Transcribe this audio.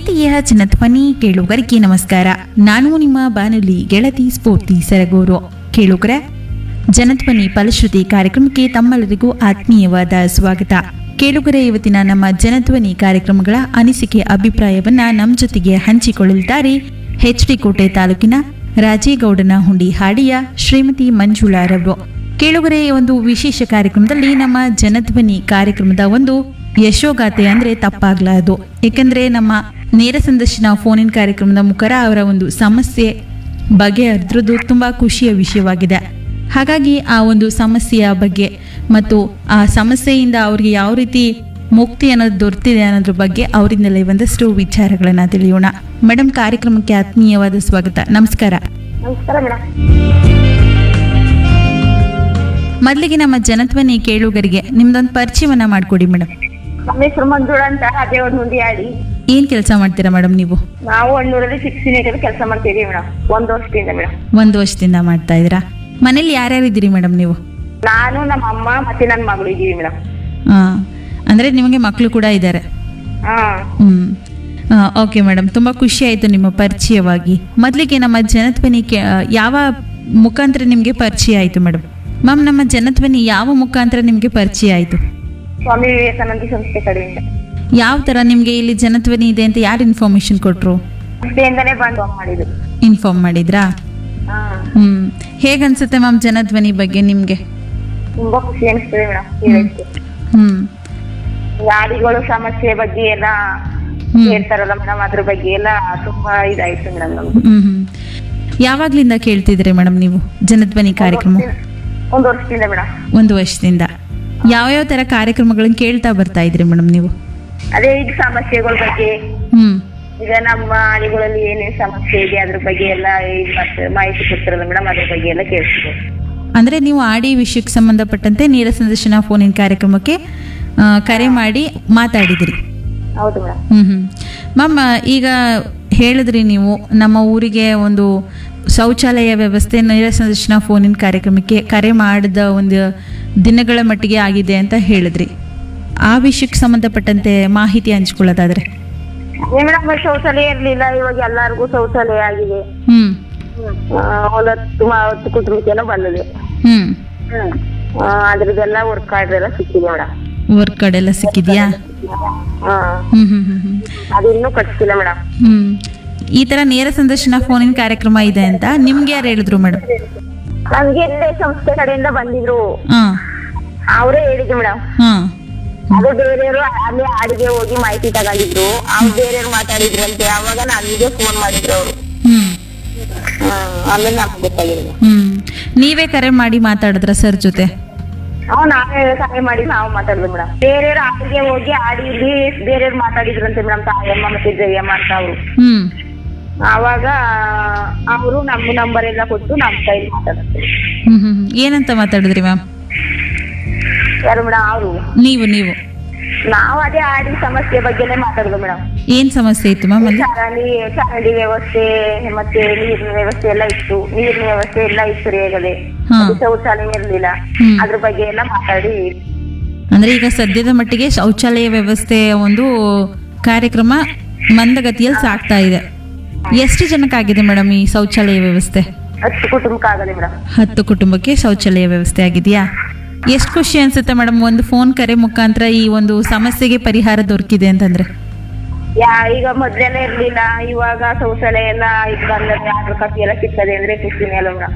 ಪ್ರೀತಿಯ ಜನಧ್ವನಿ ಕೇಳುಗರಿಗೆ ನಮಸ್ಕಾರ ನಾನು ನಿಮ್ಮ ಬಾನುಲಿ ಗೆಳತಿ ಸ್ಫೂರ್ತಿ ಸರಗೂರು ಕೇಳುಗರೆ ಜನಧ್ವನಿ ಫಲಶ್ರುತಿ ಕಾರ್ಯಕ್ರಮಕ್ಕೆ ತಮ್ಮೆಲ್ಲರಿಗೂ ಆತ್ಮೀಯವಾದ ಸ್ವಾಗತ ಕೇಳುಗರೆ ಇವತ್ತಿನ ನಮ್ಮ ಜನಧ್ವನಿ ಕಾರ್ಯಕ್ರಮಗಳ ಅನಿಸಿಕೆ ಅಭಿಪ್ರಾಯವನ್ನ ನಮ್ಮ ಜೊತೆಗೆ ಹಂಚಿಕೊಳ್ಳಲಿದ್ದಾರೆ ಎಚ್ ಡಿ ಕೋಟೆ ತಾಲೂಕಿನ ರಾಜೇಗೌಡನ ಹುಂಡಿ ಹಾಡಿಯ ಶ್ರೀಮತಿ ಮಂಜುಳಾರವರು ಕೇಳುಗರೆ ಈ ಒಂದು ವಿಶೇಷ ಕಾರ್ಯಕ್ರಮದಲ್ಲಿ ನಮ್ಮ ಜನಧ್ವನಿ ಕಾರ್ಯಕ್ರಮದ ಒಂದು ಯಶೋಗಾಥೆ ಅಂದ್ರೆ ತಪ್ಪಾಗ್ಲಾರದು ಏಕೆಂದ್ರೆ ನಮ್ಮ ನೇರ ಸಂದರ್ಶನ ಫೋನಿನ ಕಾರ್ಯಕ್ರಮದ ಮುಖರ ಅವರ ಒಂದು ಸಮಸ್ಯೆ ಬಗೆಹರಿದ್ರದ್ದು ತುಂಬಾ ಖುಷಿಯ ವಿಷಯವಾಗಿದೆ ಹಾಗಾಗಿ ಆ ಒಂದು ಸಮಸ್ಯೆಯ ಬಗ್ಗೆ ಮತ್ತು ಆ ಸಮಸ್ಯೆಯಿಂದ ಅವ್ರಿಗೆ ಯಾವ ರೀತಿ ಮುಕ್ತಿ ಅನ್ನೋದು ದೊರೆತಿದೆ ಅನ್ನೋದ್ರ ಬಗ್ಗೆ ಅವರಿಂದಲೇ ಒಂದಷ್ಟು ವಿಚಾರಗಳನ್ನ ತಿಳಿಯೋಣ ಮೇಡಮ್ ಕಾರ್ಯಕ್ರಮಕ್ಕೆ ಆತ್ಮೀಯವಾದ ಸ್ವಾಗತ ನಮಸ್ಕಾರ ನಮಸ್ಕಾರ ಮೇಡಮ್ ಮೊದಲಿಗೆ ನಮ್ಮ ಜನಧ್ವನಿ ಕೇಳುಗರಿಗೆ ನಿಮ್ದೊಂದು ಪರಿಚಯವನ್ನ ಮಾಡಿಕೊಡಿ ಮೇಡಮ್ ನಮ್ಮ ಹೆಸರು ಮಂಜುಳ ಅಂತ ಅದೇ ಒಂದು ಮುಂದೆ ಆಡಿ ಏನ್ ಕೆಲಸ ಮಾಡ್ತೀರಾ ಮೇಡಮ್ ನೀವು ನಾವು ಹಣ್ಣೂರಲ್ಲಿ ಸಿಕ್ಸ್ ಕೆಲಸ ಮಾಡ್ತಿದೀವಿ ಮೇಡಮ್ ಒಂದು ವರ್ಷದಿಂದ ಮೇಡಮ್ ಒಂದು ವರ್ಷದಿಂದ ಮಾಡ್ತಾ ಇದ್ದೀರಾ ಮನೇಲಿ ಯಾರ್ಯಾರು ಇದ್ದೀರಿ ಮೇಡಮ್ ನೀವು ನಾನು ನಮ್ಮ ಅಮ್ಮ ಮತ್ತೆ ನನ್ನ ಮಗಳು ಇದೀವಿ ಮೇಡಮ್ ಆ, ಅಂದ್ರೆ ನಿಮಗೆ ಮಕ್ಕಳು ಕೂಡ ಇದ್ದಾರೆ ಹಾ ಹ್ಮ್ ಓಕೆ ಮೇಡಮ್ ತುಂಬಾ ಖುಷಿ ಆಯ್ತು ನಿಮ್ಮ ಪರಿಚಯವಾಗಿ ಮೊದಲಿಗೆ ನಮ್ಮ ಜನಧ್ವನಿ ಕೇ- ಯಾವ ಮುಖಾಂತರ ನಿಮಗೆ ಪರಿಚಯ ಆಯ್ತು ಮೇಡಮ್ ಮ್ಯಾಮ್ ನಮ್ಮ ಜನಧ್ವನಿ ಯಾವ ಮುಖಾಂತರ ನಿಮಗೆ ಪರಿಚಯ ಆಯ್ತು ಸ್ವಾಮಿ ವಿವೇಕಾನಂದ ಸಂಸ್ಥೆ ಕಡೆಯಿಂದ ಯಾವ ಥರ ನಿಮಗೆ ಇಲ್ಲಿ ಜನಧ್ವನಿ ಇದೆ ಅಂತ ಯಾರು ಇನ್ಫಾರ್ಮೇಶನ್ ಕೊಟ್ಟರು ಸಂಸ್ಥೆಯಿಂದಲೇ ಬಂದು ಮಾಡಿದ್ದು ಇನ್ಫಾರ್ಮ್ ಮಾಡಿದ್ರಾ ಹಾ ಹ್ಮ್ ಹೇಗನ್ಸುತ್ತೆ ಮ್ಯಾಮ್ ಜನಧ್ವನಿ ಬಗ್ಗೆ ನಿಮಗೆ ತುಂಬಾ ಖುಷಿ ಅನಿಸ್ತದೆ ಮೇಡಮ್ ಹೇಳಕ್ಕೆ ಹ್ಮ್ ಗಾಡಿಗಳು ಸಮಸ್ಯೆ ಬಗ್ಗೆ ಎಲ್ಲ ಹ್ಮ್. ಹೇಳ್ತಾರಲ್ಲ ಮೇಡಮ್ ಅದ್ರ ಬಗ್ಗೆ ಎಲ್ಲ ತುಂಬಾ ಇದಾಯ್ತು ಮೇಡಮ್ ನಮ್ಗೆ ಹ್ಮ್ ಹ್ಮ್ ಯಾವಾಗ್ಲಿಂದ ಕೇಳ್ತಿದ್ರಿ ಮೇಡಮ್ ನೀವು ಜನಧ್ವನಿ ಕಾರ್ಯಕ್ರಮ ಒಂದು ವರ್ಷದಿಂದ ಮೇಡಮ್ ಒಂದು ವರ್ಷದಿಂದ ಯಾವ್ಯಾವ ಥರ ಕಾರ್ಯಕ್ರಮಗಳನ್ನ ಕೇಳ್ತಾ ಬರ್ತಾ ಇದ್ರಿ ಮೇಡಮ್ ನೀವು ಅದೇ ಈಗ ಸಮಸ್ಯೆಗಳ ಬಗ್ಗೆ ಹ್ಮ್ ಈಗ ನಮ್ಮ ಹಳ್ಳಿಗಳಲ್ಲಿ ಏನೇನ್ ಸಮಸ್ಯೆ ಇದೆ ಅದ್ರ ಬಗ್ಗೆ ಎಲ್ಲ ಇದ್ ಮಾಡ್ತಾರೆ ಮಾಹಿತಿ ಕೊಡ್ತಾರಲ್ಲ ಮೇಡಮ್ ಅದ್ರ ಬಗ್ಗೆ ಎಲ್ಲ ಕೇಳ್ತಿದ್ದೆ ಅಂದ್ರೆ ನೀವು ಆಡಿ ವಿಷಯಕ್ಕೆ ಸಂಬಂಧಪಟ್ಟಂತೆ ನೇರ ಸಂದರ್ಶನ ಫೋನಿನ ಕಾರ್ಯಕ್ರಮಕ್ಕೆ ಆ, ಕರೆ ಮಾಡಿ ಮಾತಾಡಿದ್ರಿ ಹೌದು ಮೇಡಮ್ ಹ್ಮ್ ಹ್ಮ್ ಮ್ಯಾಮ್ ಈಗ ಹೇಳಿದ್ರಿ ನೀವು ನಮ್ಮ ಊರಿಗೆ ಒಂದು ಶೌಚಾಲಯ ವ್ಯವಸ್ಥೆ ನೇರ ಸಂದರ್ಶನ ಫೋನಿನ ಕಾರ್ಯಕ್ರಮಕ್ಕೆ ಕರೆ ಮಾಡಿದ ಒಂದು ದಿನಗಳ ಮಟ್ಟಿಗೆ ಆಗಿದೆ ಅಂತ ಹೇಳಿದ್ರಿ ಆ ವಿಷಯಕ್ಕೆ ಸಂಬಂಧಪಟ್ಟಂತೆ ಮಾಹಿತಿ ಹಂಚ್ಕೊಳ್ಳೋದಾದ್ರೆ ಅದೇ ಮೇಡಮ್ ಶೌಚಾಲಯ ಇರ್ಲಿಲ್ಲ ಇವಾಗ ಎಲ್ಲಾರ್ಗೂ ಶೌಚಾಲಯ ಆಗಿದೆ ಹ್ಮ್ ಆ, ಒಂದ್ ಹತ್ತು ಮ- ಹತ್ತು ಕುಟುಂಬಕ್ಕೆಲ್ಲ ಬಂದಿದೆ ಹ್ಮ್ ಆ, ಅದ್ರದ್ದೆಲ್ಲ ವರ್ಕ್ ಕಾರ್ಡ್ ಎಲ್ಲ ಸಿಕ್ಕಿದೆ ಮೇಡಮ್ ವರ್ಕ್ ಕಾರ್ಡ್ ಎಲ್ಲ ಸಿಕ್ಕಿದ್ಯಾ ಹಾ ಹ್ಮ್ ಹ್ಮ್ ಹ್ಮ್ ಹ್ಮ್ ಅದು ಇನ್ನೂ ಕಟ್ಸಿಲ್ಲ ಮೇಡಮ್ ಹ್ಮ್ ಈ ತರ ನೇರ ಸಂದರ್ಶನ ಫೋನಿನ ಕಾರ್ಯಕ್ರಮ ಇದೆ ಅಂತ ನಿಮ್ಗೆ ಯಾರು ಹೇಳಿದ್ರು ಮೇಡಮ್ ನಮ್ಗೆ ಇಲ್ಲೇ ಸಂಸ್ಥೆ ಕಡೆಯಿಂದ ಬಂದಿದ್ರು ಹಾ ಅವರೇ ಹೇಳಿದ್ರು ಮೇಡಮ್ ಹಾ ಅದು ಬೇರೆಯವರು ಅಲ್ಲಿ ಹಾಡಿಗೆ ಹೋಗಿ ಮಾಹಿತಿ ತಗೊಂಡಿದ್ರು ಅವ್ರು ಬೇರೆಯವ್ರು ಮಾತಾಡಿದ್ರಂತೆ ಅವಾಗ ನನ್ಗೆ ಫೋನ್ ಮಾಡಿದ್ರು ಅವರು ಹ್ಮ್ ಆಮೇಲೆ ನಮ್ಗೆ ಗೊತ್ತಾಗಿಲ್ಲ ಹ್ಮ್ ನೀವೇ ಕರೆ ಮಾಡಿ ಮಾತಾಡಿದ್ರ ಸರ್ ಜೊತೆ ಅವ್ ನಾವೇ ಸಹಾಯ ಮಾಡಿ ನಾವು ಮಾತಾಡಿದ್ವಿ ಮೇಡಮ್ ಬೇರೆಯವ್ರ ಹಾಡಿಗೆ ಹೋಗಿ ಹಾಡಿ ಇಲ್ಲಿ ಬೇರೆಯವ್ರು ಮಾತಾಡಿದ್ರಂತೆ ಮೇಡಮ್ ತಾಯಮ್ಮ ಮತ್ತೆ ಜಯಮ್ಮ ಅಂತ ಅವರು ಹ್ಮ್ ಆವಾಗ ಅವರು ನಮ್ಮ ನಂಬರ್ ಎಲ್ಲ ಕೊಟ್ಟು ನಮ್ಮ ಕೈಲಿ ಮಾತಾಡ್ತಾರೆ ಹ್ಮ್ ಹ್ಮ್ ಹ್ಮ್. ಏನಂತ ಮಾತಾಡಿದ್ರಿ ಮ್ಯಾಮ್ ಯಾರು ಮೇಡಮ್ ಅವರು ನೀವು ನೀವು ನಾವು ಅದೇ ಹಾಡಿ ಸಮಸ್ಯೆ ಬಗ್ಗೆನೇ ಮಾತಾಡಿದ್ವಿ ಮೇಡಮ್ ಏನ್ ಸಮಸ್ಯೆ ಇತ್ತು ಮ್ಯಾಮ್ ಅಲ್ಲಿ ಚರಂಡಿ ಚರಂಡಿ ವ್ಯವಸ್ಥೆ ಮತ್ತೆ ನೀರಿನ ವ್ಯವಸ್ಥೆ ಎಲ್ಲ ಇತ್ತು ನೀರಿನ ವ್ಯವಸ್ಥೆ ಎಲ್ಲ ಇತ್ತು ರೇಗದೆ ಹಾ. ಅದು ಶೌಚಾಲಯ ಇರ್ಲಿಲ್ಲ ಹ್ಮ್. ಅದ್ರ ಬಗ್ಗೆ ಎಲ್ಲ ಮಾತಾಡಿ ಅಂದ್ರೆ ಈಗ ಸದ್ಯದ ಮಟ್ಟಿಗೆ ಶೌಚಾಲಯ ವ್ಯವಸ್ಥೆಯ ಒಂದು ಕಾರ್ಯಕ್ರಮ ಮಂದಗತಿಯಲ್ಲಿ ಸಾಗ್ತಾ ಇದೆ ಎಷ್ಟು ಜನಕ್ಕಾಗಿದೆ ಮೇಡಮ್ ಈ ಶೌಚಾಲಯ ವ್ಯವಸ್ಥೆ ಹತ್ತು ಕುಟುಂಬಕ್ಕೆ ಆಗದೆ ಮೇಡಮ್ ಹತ್ತು ಕುಟುಂಬಕ್ಕೆ ಶೌಚಾಲಯ ವ್ಯವಸ್ಥೆ ಆಗಿದೆಯಾ ಎಷ್ಟು ಖುಷಿ ಅನ್ಸುತ್ತೆ ಮೇಡಮ್ ಒಂದು ಫೋನ್ ಕರೆ ಮುಖಾಂತರ ಈ ಒಂದು ಸಮಸ್ಯೆಗೆ ಪರಿಹಾರ ದೊರಕಿದೆ ಅಂತಂದ್ರೆ ಯಾ ಈಗ ಮೊದ್ಲೆಲ್ಲ ಇರ್ಲಿಲ್ಲ ಇವಾಗ ಶೌಚಾಲಯ ಎಲ್ಲ ಇದು ಬಂದ್ರೆ ಆಧಾರ್ ಕಾಪಿ ಎಲ್ಲ ಸಿಗ್ತದೆ ಅಂದ್ರೆ ಖುಷಿನೇ ಅಲ್ಲ ಮೇಡಮ್